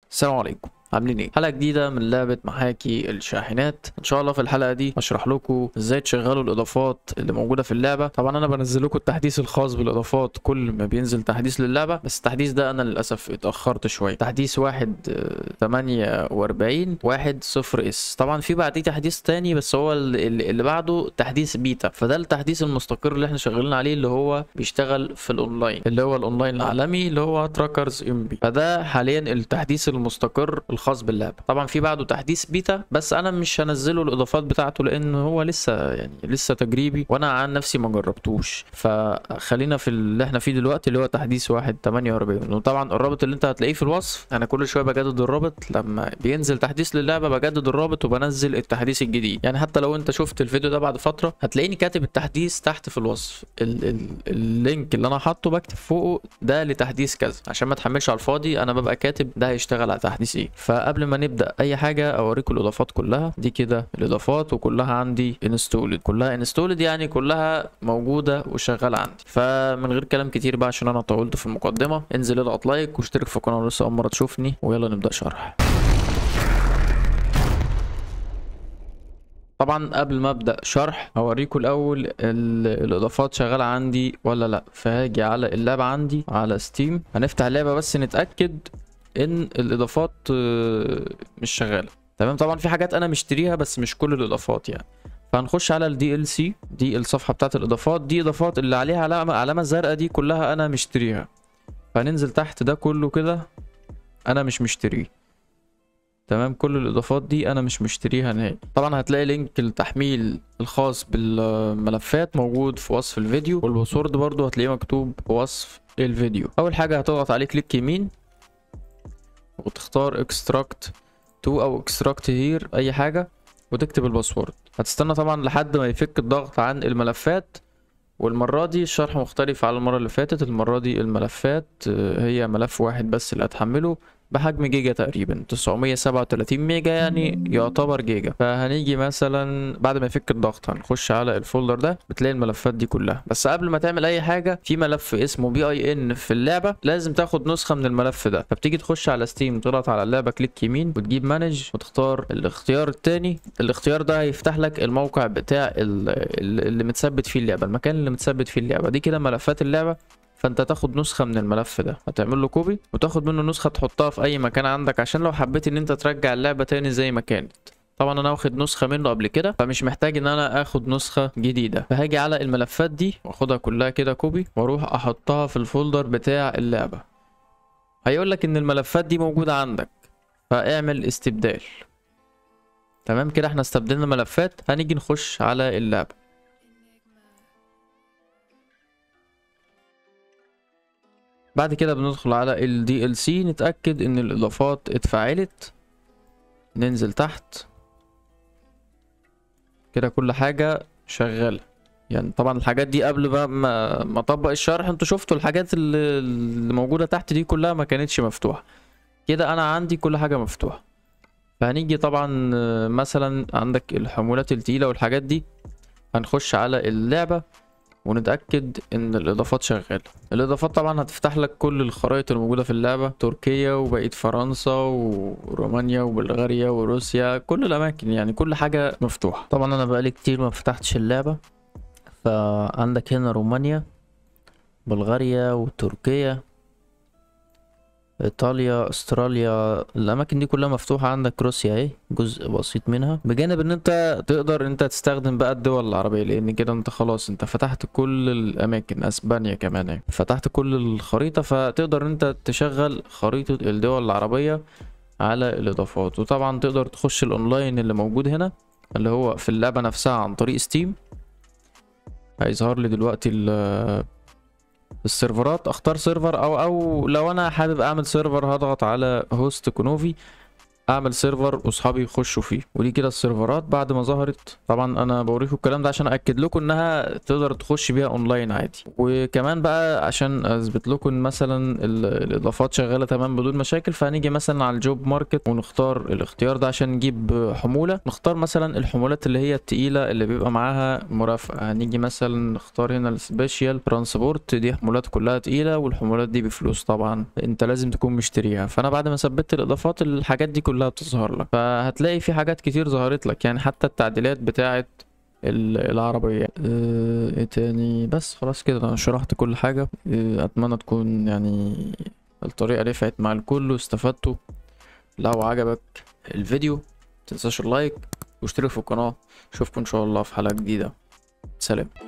السلام عليكم عاملين ايه حلقه جديده من لعبه محاكي الشاحنات ان شاء الله في الحلقه دي هشرح لكم ازاي تشغلوا الاضافات اللي موجوده في اللعبه طبعا انا بنزل لكم التحديث الخاص بالاضافات كل ما بينزل تحديث للعبه بس التحديث ده انا للاسف اتاخرت شويه تحديث واحد آه، 48 واحد صفر اس طبعا في بعديه تحديث تاني بس هو اللي, اللي بعده تحديث بيتا فده التحديث المستقر اللي احنا شغالين عليه اللي هو بيشتغل في الاونلاين اللي هو الاونلاين العالمي اللي هو تراكرز ام بي فده حاليا التحديث المستقر الخاص باللعبه طبعا في بعده تحديث بيتا بس انا مش هنزله الاضافات بتاعته لان هو لسه يعني لسه تجريبي وانا عن نفسي ما جربتوش فخلينا في اللي احنا فيه دلوقتي اللي هو تحديث واحد 48 وطبعا الرابط اللي انت هتلاقيه في الوصف انا كل شويه بجدد الرابط لما بينزل تحديث للعبه بجدد الرابط وبنزل التحديث الجديد يعني حتى لو انت شفت الفيديو ده بعد فتره هتلاقيني كاتب التحديث تحت في الوصف ال ال اللينك اللي انا حاطه بكتب فوقه ده لتحديث كذا عشان ما تحملش على الفاضي انا ببقى كاتب ده هيشتغل على تحديث ايه فقبل ما نبدا اي حاجه اوريكم الاضافات كلها دي كده الاضافات وكلها عندي انستولد كلها انستولد يعني كلها موجوده وشغاله عندي فمن غير كلام كتير بقى عشان انا طولت في المقدمه انزل اضغط لايك واشترك في القناه لو لسه اول مره تشوفني ويلا نبدا شرح طبعا قبل ما ابدا شرح هوريكم الاول ال- الاضافات شغاله عندي ولا لا فهاجي على اللعبه عندي على ستيم هنفتح اللعبه بس نتاكد ان الاضافات آه، مش شغاله تمام طبعا في حاجات انا مشتريها بس مش كل الاضافات يعني فهنخش على الدي ال سي دي الصفحه بتاعت الاضافات دي اضافات اللي عليها علامه علامه زرقاء دي كلها انا مشتريها فهننزل تحت ده كله كده انا مش مشتريه تمام كل الاضافات دي انا مش مشتريها نهائي طبعا هتلاقي لينك التحميل الخاص بالملفات موجود في وصف الفيديو والباسورد برضو هتلاقيه مكتوب في وصف الفيديو اول حاجه هتضغط عليه كليك يمين وتختار اكستراكت تو او اكستراكت هير اي حاجه وتكتب الباسورد هتستنى طبعا لحد ما يفك الضغط عن الملفات والمرة دي الشرح مختلف على المرة اللي فاتت المرة دي الملفات آه، هي ملف واحد بس اللي هتحمله بحجم جيجا تقريبا 937 ميجا يعني يعتبر جيجا فهنيجي مثلا بعد ما يفك الضغط هنخش على الفولدر ده بتلاقي الملفات دي كلها بس قبل ما تعمل اي حاجه في ملف اسمه بي اي ان في اللعبه لازم تاخد نسخه من الملف ده فبتيجي تخش على ستيم تضغط على اللعبه كليك يمين وتجيب مانج وتختار الاختيار التاني الاختيار ده هيفتح لك الموقع بتاع ال- ال- اللي متثبت فيه اللعبه المكان اللي متثبت فيه اللعبه دي كده ملفات اللعبه فانت تاخد نسخه من الملف ده هتعمل له كوبي وتاخد منه نسخه تحطها في اي مكان عندك عشان لو حبيت ان انت ترجع اللعبه تاني زي ما كانت طبعا انا واخد نسخه منه قبل كده فمش محتاج ان انا اخد نسخه جديده فهاجي على الملفات دي واخدها كلها كده كوبي واروح احطها في الفولدر بتاع اللعبه هيقول لك ان الملفات دي موجوده عندك فاعمل استبدال تمام كده احنا استبدلنا ملفات هنيجي نخش على اللعبه بعد كده بندخل على ال DLC نتأكد ان الاضافات اتفعلت ننزل تحت كده كل حاجة شغالة يعني طبعا الحاجات دي قبل بقى ما ما اطبق الشرح انتوا شفتوا الحاجات اللي, اللي موجودة تحت دي كلها ما كانتش مفتوحة كده انا عندي كل حاجة مفتوحة فهنيجي طبعا آه، مثلا عندك الحمولات التقيلة والحاجات دي هنخش على اللعبة ونتأكد ان الاضافات شغالة الاضافات طبعا هتفتح لك كل الخرائط الموجودة في اللعبة تركيا وبقية فرنسا ورومانيا وبلغاريا وروسيا كل الاماكن يعني كل حاجة مفتوحة طبعا انا بقالي كتير ما فتحتش اللعبة فعندك هنا رومانيا بلغاريا وتركيا ايطاليا استراليا الاماكن دي كلها مفتوحه عندك روسيا اهي جزء بسيط منها بجانب ان انت تقدر انت تستخدم بقى الدول العربيه لان كده انت خلاص انت فتحت كل الاماكن اسبانيا كمان اهي فتحت كل الخريطه فتقدر انت تشغل خريطه الدول العربيه على الاضافات وطبعا تقدر تخش الاونلاين اللي موجود هنا اللي هو في اللعبه نفسها عن طريق ستيم هيظهر لي دلوقتي ال- السيرفرات اختار سيرفر او او لو انا حابب اعمل سيرفر هضغط على هوست كونوفي اعمل سيرفر واصحابي يخشوا فيه ودي كده السيرفرات بعد ما ظهرت طبعا انا بوريكم الكلام ده عشان اكد لكم انها تقدر تخش بيها اونلاين عادي وكمان بقى عشان اثبت لكم ان مثلا ال- الاضافات شغاله تمام بدون مشاكل فهنيجي مثلا على الجوب ماركت ونختار الاختيار ده عشان نجيب حموله نختار مثلا الحمولات اللي هي التقيله اللي بيبقى معاها مرافقه هنيجي مثلا نختار هنا السبيشال ترانسبورت دي حمولات كلها تقيله والحمولات دي بفلوس طبعا انت لازم تكون مشتريها فانا بعد ما ثبت الاضافات الحاجات دي كلها بتظهر لك فهتلاقي في حاجات كتير ظهرت لك يعني حتى التعديلات بتاعه ال- العربية اه ايه تاني بس خلاص كده انا شرحت كل حاجة اه اتمنى تكون يعني الطريقة نفعت مع الكل واستفدتوا لو عجبك الفيديو متنساش اللايك واشترك في القناة اشوفكم ان شاء الله في حلقة جديدة سلام